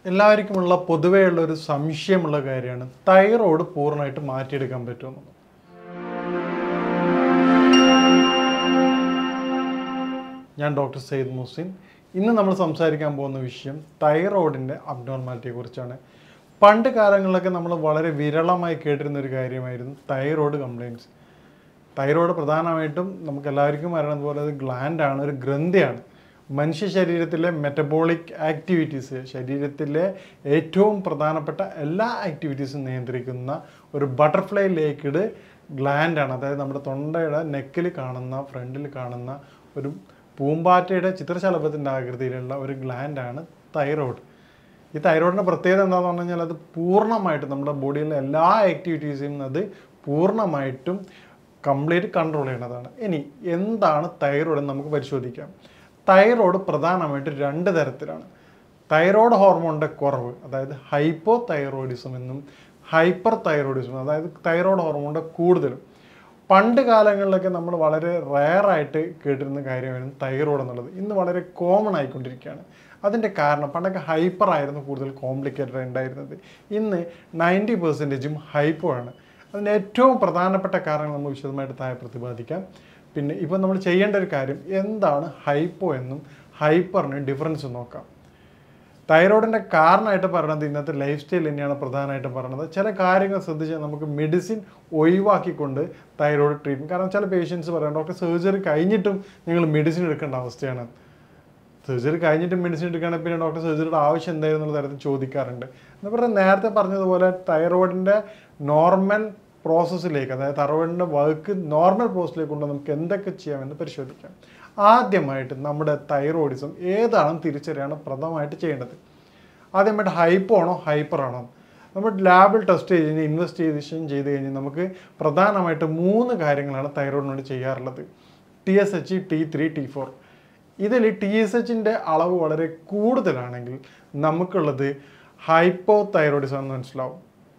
എല്ലാവർക്കുമുള്ള പൊതുവെയുള്ള ഒരു സംശയമുള്ള കാര്യമാണ് തൈറോയ്ഡ് പൂർണ്ണമായിട്ട് മാറ്റിയെടുക്കാൻ പറ്റുമെന്നുള്ളത് ഞാൻ ഡോക്ടർ സെയ്ദ് മുഹസിൻ ഇന്ന് നമ്മൾ സംസാരിക്കാൻ പോകുന്ന വിഷയം തൈറോയിഡിൻ്റെ അബ്നോർമാലിറ്റിയെ കുറിച്ചാണ് പണ്ട് കാലങ്ങളിലൊക്കെ നമ്മൾ വളരെ വിരളമായി കേട്ടിരുന്ന ഒരു കാര്യമായിരുന്നു തൈറോയ്ഡ് കംപ്ലയിൻസ് തൈറോയ്ഡ് പ്രധാനമായിട്ടും നമുക്ക് എല്ലാവർക്കും അറിയുന്നത് പോലെ അത് ഗ്ലാൻഡാണ് ഒരു ഗ്രന്ഥിയാണ് മനുഷ്യ ശരീരത്തിലെ മെറ്റബോളിക് ആക്ടിവിറ്റീസ് ശരീരത്തിലെ ഏറ്റവും പ്രധാനപ്പെട്ട എല്ലാ ആക്ടിവിറ്റീസും നിയന്ത്രിക്കുന്ന ഒരു ബട്ടർഫ്ലൈ ലേക്കിഡ് ഗ്ലാൻഡാണ് അതായത് നമ്മുടെ തൊണ്ടയുടെ നെക്കിൽ കാണുന്ന ഫ്രണ്ടിൽ കാണുന്ന ഒരു പൂമ്പാറ്റയുടെ ചിത്രശലഭത്തിൻ്റെ ആകൃതിയിലുള്ള ഒരു ഗ്ലാൻഡാണ് തൈറോയ്ഡ് ഈ തൈറോയിഡിൻ്റെ പ്രത്യേകത എന്താണെന്ന് പറഞ്ഞു കഴിഞ്ഞാൽ അത് പൂർണ്ണമായിട്ടും നമ്മുടെ ബോഡിയിലെ എല്ലാ ആക്ടിവിറ്റീസും അത് പൂർണ്ണമായിട്ടും കംപ്ലീറ്റ് കൺട്രോൾ ചെയ്യുന്നതാണ് ഇനി എന്താണ് തൈറോയ്ഡ് എന്ന് നമുക്ക് പരിശോധിക്കാം തൈറോയ്ഡ് പ്രധാനമായിട്ടും രണ്ട് തരത്തിലാണ് തൈറോയ്ഡ് ഹോർമോണിൻ്റെ കുറവ് അതായത് ഹൈപ്പോ തൈറോയിഡിസം എന്നും ഹൈപ്പർ തൈറോയിഡിസം അതായത് തൈറോയ്ഡ് ഹോർമോണിൻ്റെ കൂടുതലും പണ്ട് കാലങ്ങളിലൊക്കെ നമ്മൾ വളരെ റയറായിട്ട് കേട്ടിരുന്ന കാര്യമായിരുന്നു തൈറോയ്ഡ് എന്നുള്ളത് ഇന്ന് വളരെ കോമൺ ആയിക്കൊണ്ടിരിക്കുകയാണ് അതിൻ്റെ കാരണം പണ്ടൊക്കെ ഹൈപ്പർ ആയിരുന്നു കൂടുതൽ കോംപ്ലിക്കേറ്റഡ് ഉണ്ടായിരുന്നത് ഇന്ന് നയൻറ്റി പെർസെൻറ്റേജും ഹൈപ്പോ ആണ് അതിൻ്റെ ഏറ്റവും പ്രധാനപ്പെട്ട കാരണങ്ങൾ നമ്മൾ വിശദമായിട്ട് താഴെ പ്രതിപാദിക്കാം പിന്നെ ഇപ്പോൾ നമ്മൾ ചെയ്യേണ്ട ഒരു കാര്യം എന്താണ് ഹൈപ്പോ എന്നും ഹൈപ്പറിന് ഡിഫറൻസ് നോക്കാം തൈറോയിഡിൻ്റെ കാരണമായിട്ട് പറയുന്നത് ഇന്നത്തെ ലൈഫ് സ്റ്റൈൽ തന്നെയാണ് പ്രധാനമായിട്ടും പറയുന്നത് ചില കാര്യങ്ങൾ ശ്രദ്ധിച്ചാൽ നമുക്ക് മെഡിസിൻ ഒഴിവാക്കിക്കൊണ്ട് തൈറോയിഡ് ട്രീറ്റ്മെൻറ്റ് കാരണം ചില പേഷ്യൻസ് പറയാം ഡോക്ടർ സർജറി കഴിഞ്ഞിട്ടും നിങ്ങൾ മെഡിസിൻ എടുക്കേണ്ട അവസ്ഥയാണ് സർജറി കഴിഞ്ഞിട്ട് മെഡിസിൻ എടുക്കുകയാണെങ്കിൽ പിന്നെ ഡോക്ടർ സർജറിയുടെ ആവശ്യം എന്തായിരുന്നു എന്നുള്ള തരത്തിൽ ചോദിക്കാറുണ്ട് എന്ന് പറഞ്ഞാൽ നേരത്തെ പറഞ്ഞതുപോലെ തൈറോയിഡിൻ്റെ നോർമൽ പ്രോസസ്സിലേക്ക് അതായത് തൈറോയിഡിൻ്റെ വർക്ക് നോർമൽ പ്രോസസ്സിലേക്ക് കൊണ്ട് നമുക്ക് എന്തൊക്കെ ചെയ്യാമെന്ന് പരിശോധിക്കാം ആദ്യമായിട്ട് നമ്മുടെ തൈറോയിഡിസം ഏതാണെന്ന് തിരിച്ചറിയാണ് പ്രഥമമായിട്ട് ചെയ്യേണ്ടത് ആദ്യമായിട്ട് ഹൈപ്പോ ആണോ ഹൈപ്പർ ആണോ നമ്മൾ ലാബിൽ ടെസ്റ്റ് ചെയ്ത് കഴിഞ്ഞ് ഇൻവെസ്റ്റിഗേഷൻ ചെയ്ത് കഴിഞ്ഞ് നമുക്ക് പ്രധാനമായിട്ട് മൂന്ന് കാര്യങ്ങളാണ് തൈറോയിഡിനോട് ചെയ്യാറുള്ളത് T S H T three T four ഇതിൽ ടി എസ് എച്ചിൻ്റെ അളവ് വളരെ കൂടുതലാണെങ്കിൽ നമുക്കുള്ളത് ഹൈപ്പോ തൈറോയിഡിസം എന്ന് മനസ്സിലാവും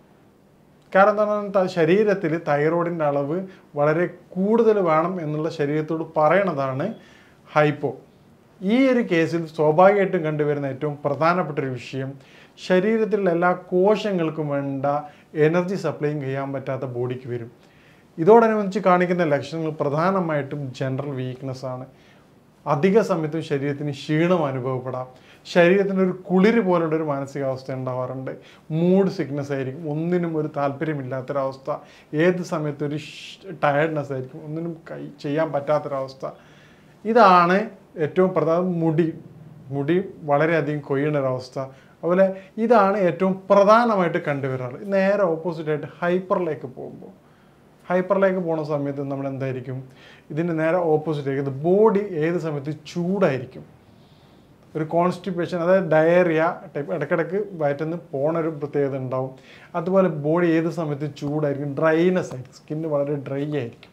കാരണം എന്താണ് ശരീരത്തിൽ തൈറോയിഡിൻ്റെ അളവ് വളരെ കൂടുതൽ വേണം എന്നുള്ള ശരീരത്തോട് പറയണതാണ് ഹൈപ്പോ ഈ ഒരു കേസിൽ സ്വാഭാവികമായിട്ടും കണ്ടുവരുന്ന ഏറ്റവും പ്രധാനപ്പെട്ട ഒരു വിഷയം ശരീരത്തിലുള്ള എല്ലാ കോശങ്ങൾക്കും വേണ്ട എനർജി സപ്ലൈയും ചെയ്യാൻ പറ്റാത്ത ബോഡിക്ക് വരും ഇതോടനുബന്ധിച്ച് കാണിക്കുന്ന ലക്ഷണങ്ങൾ പ്രധാനമായിട്ടും ജനറൽ വീക്ക്നെസ് ആണ് അധിക സമയത്തും ശരീരത്തിന് ക്ഷീണം അനുഭവപ്പെടാം ശരീരത്തിന് ഒരു കുളിര് പോലുള്ള ഒരു മാനസികാവസ്ഥ ഉണ്ടാവാറുണ്ട് മൂഡ് സിക്നസ് ആയിരിക്കും ഒന്നിനും ഒരു താല്പര്യമില്ലാത്തൊരവസ്ഥ ഏത് സമയത്തും ഒരു ടയർഡ്നെസ് ആയിരിക്കും ഒന്നിനും കൈ ചെയ്യാൻ പറ്റാത്തൊരവസ്ഥ ഇതാണ് ഏറ്റവും പ്രധാന മുടി മുടി വളരെയധികം കൊയ്യുന്ന ഒരവസ്ഥ അതുപോലെ ഇതാണ് ഏറ്റവും പ്രധാനമായിട്ട് കണ്ടുവരാറ് നേരെ ഓപ്പോസിറ്റായിട്ട് ഹൈപ്പറിലേക്ക് പോകുമ്പോൾ ഹൈപ്പറിലേക്ക് പോണ സമയത്ത് നമ്മൾ എന്തായിരിക്കും ഇതിൻ്റെ നേരെ ഓപ്പോസിറ്റ് ആയിരിക്കും ബോഡി ഏത് സമയത്ത് ചൂടായിരിക്കും ഒരു കോൺസ്റ്റിപ്പേഷൻ അതായത് ഡയറിയ ടൈപ്പ് ഇടയ്ക്കിടയ്ക്ക് വയറ്റുന്ന പോണ ഒരു പ്രത്യേകത ഉണ്ടാവും അതുപോലെ ബോഡി ഏത് സമയത്ത് ചൂടായിരിക്കും ഡ്രൈനെസ് ആയിരിക്കും സ്കിന്ന് വളരെ ഡ്രൈ ആയിരിക്കും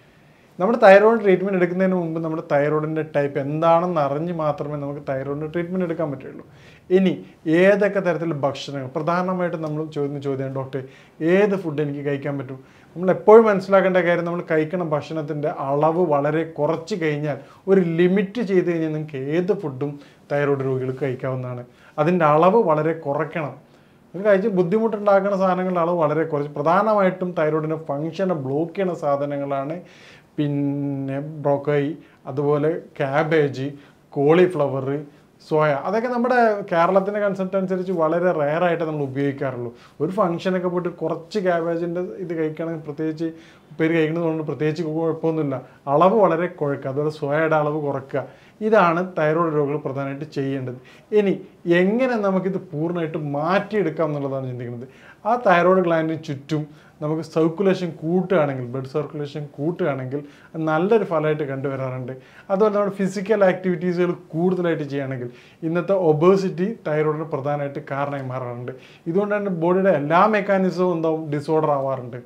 നമ്മൾ തൈറോയിഡ് ട്രീറ്റ്മെൻറ്റ് എടുക്കുന്നതിന് മുമ്പ് നമ്മുടെ തൈറോയിഡിൻ്റെ ടൈപ്പ് എന്താണെന്ന് അറിഞ്ഞ് മാത്രമേ നമുക്ക് തൈറോയിഡിൻ്റെ ട്രീറ്റ്മെൻറ്റ് എടുക്കാൻ പറ്റുള്ളൂ ഇനി ഏതൊക്കെ തരത്തിലുള്ള ഭക്ഷണങ്ങൾ പ്രധാനമായിട്ടും നമ്മൾ ചോദിക്കുന്ന ചോദ്യമാണ് ഡോക്ടർ ഏത് ഫുഡ് എനിക്ക് കഴിക്കാൻ പറ്റും നമ്മൾ എപ്പോഴും മനസ്സിലാക്കേണ്ട കാര്യം നമ്മൾ കഴിക്കുന്ന ഭക്ഷണത്തിൻ്റെ അളവ് വളരെ കുറച്ച് കഴിഞ്ഞാൽ ഒരു ലിമിറ്റ് ചെയ്ത് കഴിഞ്ഞാൽ നിങ്ങൾക്ക് ഏത് ഫുഡും തൈറോയ്ഡ് രോഗികൾക്ക് കഴിക്കാവുന്നതാണ് അതിൻ്റെ അളവ് വളരെ കുറയ്ക്കണം ഇത് കഴിച്ച് ബുദ്ധിമുട്ടുണ്ടാക്കുന്ന സാധനങ്ങളുടെ അളവ് വളരെ കുറച്ച് പ്രധാനമായിട്ടും തൈറോയിഡിൻ്റെ ഫങ്ഷനെ ബ്ലോക്ക് ചെയ്യുന്ന സാധനങ്ങളാണ് പിന്നെ ബ്രോക്കൈ അതുപോലെ ക്യാബേജ് കോളിഫ്ലവർ സോയ അതൊക്കെ നമ്മുടെ കേരളത്തിൻ്റെ കൺസെപ്റ്റ് അനുസരിച്ച് വളരെ റെയറായിട്ട് നമ്മൾ ഉപയോഗിക്കാറുള്ളൂ ഒരു ഫംഗ്ഷനൊക്കെ പോയിട്ട് കുറച്ച് ക്യാബേജിൻ്റെ ഇത് കഴിക്കുകയാണെങ്കിൽ പ്രത്യേകിച്ച് പേര് കഴിക്കുന്നതുകൊണ്ട് പ്രത്യേകിച്ച് കുഴപ്പമൊന്നുമില്ല അളവ് വളരെ കുഴക്കുക അതുപോലെ സോയയുടെ അളവ് കുറയ്ക്കുക ഇതാണ് തൈറോയ്ഡ് രോഗികൾ പ്രധാനമായിട്ട് ചെയ്യേണ്ടത് ഇനി എങ്ങനെ നമുക്കിത് പൂർണ്ണമായിട്ട് മാറ്റിയെടുക്കാം എന്നുള്ളതാണ് ചിന്തിക്കുന്നത് ആ തൈറോയ്ഡ് ഗ്ലാൻഡിന് ചുറ്റും നമുക്ക് സർക്കുലേഷൻ കൂട്ടുകയാണെങ്കിൽ ബ്ലഡ് സർക്കുലേഷൻ കൂട്ടുകയാണെങ്കിൽ അത് നല്ലൊരു ഫലമായിട്ട് കണ്ടുവരാറുണ്ട് അതുപോലെ നമ്മുടെ ഫിസിക്കൽ ആക്ടിവിറ്റീസുകൾ കൂടുതലായിട്ട് ചെയ്യുകയാണെങ്കിൽ ഇന്നത്തെ ഒബേസിറ്റി തൈറോയിഡിന് പ്രധാനമായിട്ട് കാരണമായി മാറാറുണ്ട് ഇതുകൊണ്ട് തന്നെ ബോഡിയുടെ എല്ലാ മെക്കാനിസവും എന്താവും ഡിസോർഡർ ആവാറുണ്ട്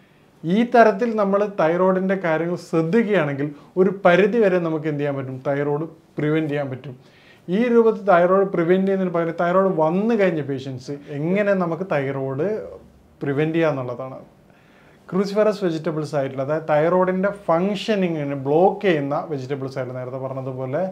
ഈ തരത്തിൽ നമ്മൾ തൈറോയിഡിൻ്റെ കാര്യങ്ങൾ ശ്രദ്ധിക്കുകയാണെങ്കിൽ ഒരു പരിധി വരെ നമുക്ക് എന്ത് ചെയ്യാൻ പറ്റും തൈറോയ്ഡ് പ്രിവെൻറ്റ് ചെയ്യാൻ പറ്റും ഈ രൂപത്തിൽ തൈറോയ്ഡ് പ്രിവെൻറ്റ് ചെയ്യുന്നതിന് പകരം തൈറോയ്ഡ് വന്നു കഴിഞ്ഞ പേഷ്യൻസ് എങ്ങനെ നമുക്ക് തൈറോയ്ഡ് പ്രിവെൻറ്റ് ചെയ്യുക എന്നുള്ളതാണ് ക്രൂസിഫറസ് വെജിറ്റബിൾസ് ആയിട്ടുള്ള അതായത് തൈറോയിഡിൻ്റെ ഫങ്ഷനിങ്ങിനെ ബ്ലോക്ക് ചെയ്യുന്ന വെജിറ്റബിൾസ് ആയിട്ട് നേരത്തെ പറഞ്ഞതുപോലെ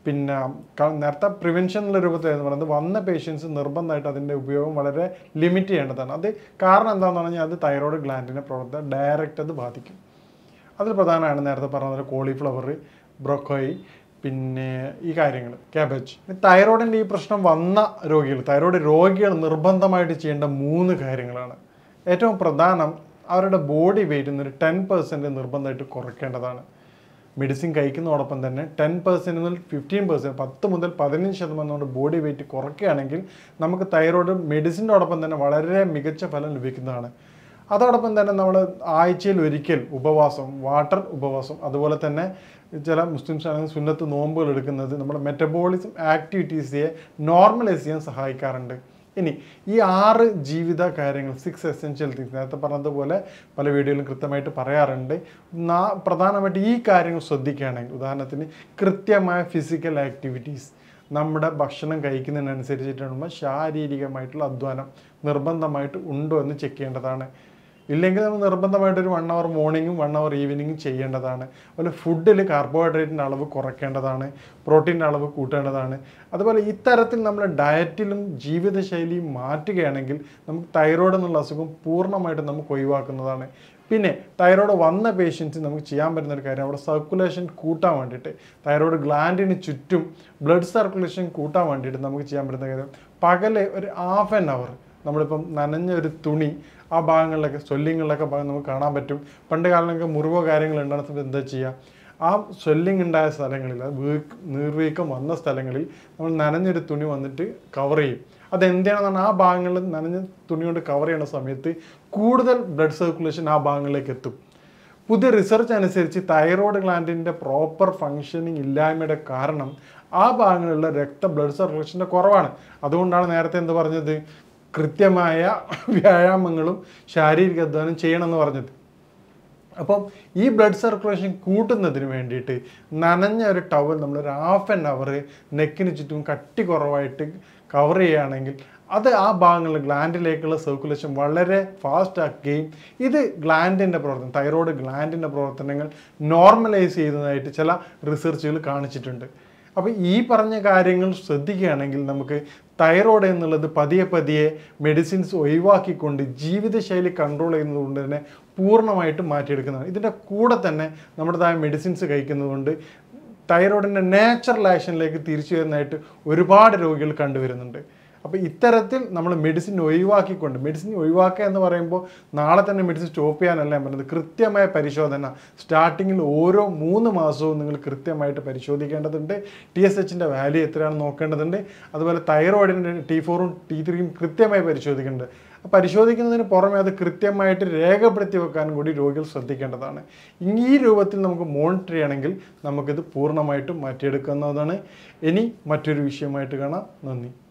പിന്നെ ക- നേരത്തെ പ്രിവെൻഷൻ എന്നുള്ള രൂപത്തിൽ എന്ന് പറയുന്നത് വന്ന പേഷ്യൻസ് നിർബന്ധമായിട്ട് അതിൻ്റെ ഉപയോഗം വളരെ ലിമിറ്റ് ചെയ്യേണ്ടതാണ് അത് കാരണം എന്താണെന്ന് പറഞ്ഞാൽ അത് തൈറോയ്ഡ് ഗ്ലാൻഡിനെ പ്രവർത്തനം ഡയറക്റ്റ് അത് ബാധിക്കും അതിൽ പ്രധാനമാണ് നേരത്തെ പറഞ്ഞ പോലെ കോളിഫ്ലവർ ബ്രൊക്കോയി പിന്നെ ഈ കാര്യങ്ങൾ ക്യാബേജ് തൈറോയിഡിൻ്റെ ഈ പ്രശ്നം വന്ന രോഗികൾ തൈറോയ്ഡ് രോഗികൾ നിർബന്ധമായിട്ട് ചെയ്യേണ്ട മൂന്ന് കാര്യങ്ങളാണ് ഏറ്റവും പ്രധാനം അവരുടെ ബോഡി വെയിറ്റ് ഒരു ടെൻ പെർസെൻറ്റ് നിർബന്ധമായിട്ട് കുറയ്ക്കേണ്ടതാണ് മെഡിസിൻ കഴിക്കുന്നതോടൊപ്പം തന്നെ ടെൻ പെർസെൻറ്റ് മുതൽ ഫിഫ്റ്റീൻ പെർസെൻറ്റ് പത്ത് മുതൽ പതിനഞ്ച് ശതമാനം കൊണ്ട് ബോഡി വെയിറ്റ് കുറയ്ക്കുകയാണെങ്കിൽ നമുക്ക് തൈറോയ്ഡ് മെഡിസിൻ്റെയോടൊപ്പം തന്നെ വളരെ മികച്ച ഫലം ലഭിക്കുന്നതാണ് അതോടൊപ്പം തന്നെ നമ്മൾ ആഴ്ചയിൽ ഒരിക്കൽ ഉപവാസം വാട്ടർ ഉപവാസം അതുപോലെ തന്നെ ചില മുസ്ലിംസ് ആണെങ്കിൽ സുന്നത്ത് നോമ്പുകൾ എടുക്കുന്നത് നമ്മുടെ മെറ്റബോളിസം ആക്ടിവിറ്റീസിനെ നോർമലൈസ് ചെയ്യാൻ സഹായിക്കാറുണ്ട് ഇനി ഈ ആറ് ജീവിത കാര്യങ്ങൾ സിക്സ് എസെൻഷ്യൽ തിങ്സ് നേരത്തെ പറഞ്ഞതുപോലെ പല വീഡിയോയിലും കൃത്യമായിട്ട് പറയാറുണ്ട് നാ- പ്രധാനമായിട്ട് ഈ കാര്യങ്ങൾ ശ്രദ്ധിക്കുകയാണെങ്കിൽ ഉദാഹരണത്തിന് കൃത്യമായ ഫിസിക്കൽ ആക്ടിവിറ്റീസ് നമ്മുടെ ഭക്ഷണം കഴിക്കുന്നതിനനുസരിച്ചിട്ടുള്ള ശാരീരികമായിട്ടുള്ള അധ്വാനം നിർബന്ധമായിട്ട് ഉണ്ടോ എന്ന് ചെക്ക് ചെയ്യേണ്ടതാണ് ഇല്ലെങ്കിൽ നമ്മൾ നിർബന്ധമായിട്ട് ഒരു വൺ അവർ മോർണിംഗും വൺ അവർ ഈവനിങ്ങും ചെയ്യേണ്ടതാണ് അതുപോലെ ഫുഡിൽ കാർബോഹൈഡ്രേറ്റിൻ്റെ അളവ് കുറയ്ക്കേണ്ടതാണ് പ്രോട്ടീൻ്റെ അളവ് കൂട്ടേണ്ടതാണ് അതുപോലെ ഇത്തരത്തിൽ നമ്മൾ ഡയറ്റിലും ജീവിതശൈലിയും മാറ്റുകയാണെങ്കിൽ നമുക്ക് തൈറോയ്ഡ് എന്നുള്ള അസുഖം പൂർണ്ണമായിട്ടും നമുക്ക് ഒഴിവാക്കുന്നതാണ് പിന്നെ തൈറോയ്ഡ് വന്ന പേഷ്യൻസ് നമുക്ക് ചെയ്യാൻ പറ്റുന്ന ഒരു കാര്യം അവിടെ സർക്കുലേഷൻ കൂട്ടാൻ വേണ്ടിയിട്ട് തൈറോയ്ഡ് ഗ്ലാൻഡിന് ചുറ്റും ബ്ലഡ് സർക്കുലേഷൻ കൂട്ടാൻ വേണ്ടിയിട്ട് നമുക്ക് ചെയ്യാൻ പറ്റുന്ന കാര്യം പകല് ഒരു ഹാഫ് ആൻ അവർ നമ്മളിപ്പം നനഞ്ഞ ഒരു തുണി ആ ഭാഗങ്ങളിലൊക്കെ സ്വെല്ലിങ്ങളിലൊക്കെ ഭാഗം നമുക്ക് കാണാൻ പറ്റും പണ്ട് കാലങ്ങളിലൊക്കെ മുറിവോ കാര്യങ്ങൾ ഉണ്ടാകുന്ന സമയത്ത് എന്താ ചെയ്യുക ആ സ്വെല്ലിംഗ് ഉണ്ടായ സ്ഥലങ്ങളിൽ അത് വീക്ക് നീർവീക്കം വന്ന സ്ഥലങ്ങളിൽ നമ്മൾ നനഞ്ഞൊരു തുണി വന്നിട്ട് കവർ ചെയ്യും അതെന്തിനാണെന്നാണ് ആ ഭാഗങ്ങളിൽ നനഞ്ഞ തുണി കൊണ്ട് കവർ ചെയ്യുന്ന സമയത്ത് കൂടുതൽ ബ്ലഡ് സർക്കുലേഷൻ ആ ഭാഗങ്ങളിലേക്ക് എത്തും പുതിയ റിസർച്ച് അനുസരിച്ച് തൈറോയ്ഡ് ഗ്ലാൻഡിൻ്റെ പ്രോപ്പർ ഫങ്ഷനിങ് ഇല്ലായ്മയുടെ കാരണം ആ ഭാഗങ്ങളിലുള്ള രക്ത ബ്ലഡ് സർക്കുലേഷൻ്റെ കുറവാണ് അതുകൊണ്ടാണ് നേരത്തെ എന്ത് പറഞ്ഞത് കൃത്യമായ വ്യായാമങ്ങളും ശാരീരിക അധ്വാനം ചെയ്യണമെന്ന് പറഞ്ഞത് അപ്പം ഈ ബ്ലഡ് സർക്കുലേഷൻ കൂട്ടുന്നതിന് വേണ്ടിയിട്ട് നനഞ്ഞ ഒരു ടവൽ നമ്മൾ ഒരു ഹാഫ് ആൻ അവർ നെക്കിന് ചുറ്റും കട്ടി കുറവായിട്ട് കവർ ചെയ്യുകയാണെങ്കിൽ അത് ആ ഭാഗങ്ങളിൽ ഗ്ലാൻഡിലേക്കുള്ള സർക്കുലേഷൻ വളരെ ഫാസ്റ്റ് ആക്കുകയും ഇത് ഗ്ലാൻഡിൻ്റെ പ്രവർത്തനം തൈറോയ്ഡ് ഗ്ലാൻഡിൻ്റെ പ്രവർത്തനങ്ങൾ നോർമലൈസ് ചെയ്യുന്നതായിട്ട് ചില റിസർച്ചുകൾ കാണിച്ചിട്ടുണ്ട് അപ്പോൾ ഈ പറഞ്ഞ കാര്യങ്ങൾ ശ്രദ്ധിക്കുകയാണെങ്കിൽ നമുക്ക് തൈറോയ്ഡ് എന്നുള്ളത് പതിയെ പതിയെ മെഡിസിൻസ് ഒഴിവാക്കിക്കൊണ്ട് ജീവിതശൈലി കൺട്രോൾ ചെയ്യുന്നത് കൊണ്ട് തന്നെ പൂർണ്ണമായിട്ടും മാറ്റിയെടുക്കുന്നതാണ് ഇതിൻ്റെ കൂടെ തന്നെ നമ്മുടേതായ മെഡിസിൻസ് കഴിക്കുന്നതുകൊണ്ട് തൈറോയിഡിൻ്റെ നാച്ചുറൽ ആക്ഷനിലേക്ക് തിരിച്ചു വരുന്നതായിട്ട് ഒരുപാട് രോഗികൾ കണ്ടുവരുന്നുണ്ട് അപ്പോൾ ഇത്തരത്തിൽ നമ്മൾ മെഡിസിൻ ഒഴിവാക്കിക്കൊണ്ട് മെഡിസിൻ ഒഴിവാക്കുക എന്ന് പറയുമ്പോൾ നാളെ തന്നെ മെഡിസിൻ സ്റ്റോപ്പ് ചെയ്യാനല്ല ഞാൻ പറയുന്നത് കൃത്യമായ പരിശോധന സ്റ്റാർട്ടിങ്ങിൽ ഓരോ മൂന്ന് മാസവും നിങ്ങൾ കൃത്യമായിട്ട് പരിശോധിക്കേണ്ടതുണ്ട് ടി എസ് എച്ചിൻ്റെ വാല്യൂ എത്രയാണെന്ന് നോക്കേണ്ടതുണ്ട് അതുപോലെ തൈറോയിഡിൻ്റെ ടി ഫോറും ടി ത്രീയും കൃത്യമായി പരിശോധിക്കേണ്ടത് പരിശോധിക്കുന്നതിന് പുറമെ അത് കൃത്യമായിട്ട് രേഖപ്പെടുത്തി വെക്കാനും കൂടി രോഗികൾ ശ്രദ്ധിക്കേണ്ടതാണ് ഈ രൂപത്തിൽ നമുക്ക് മോണിറ്റർ ചെയ്യണമെങ്കിൽ നമുക്കിത് പൂർണ്ണമായിട്ടും മാറ്റിയെടുക്കാവുന്നതാണ് ഇനി മറ്റൊരു വിഷയമായിട്ട് കാണാം നന്ദി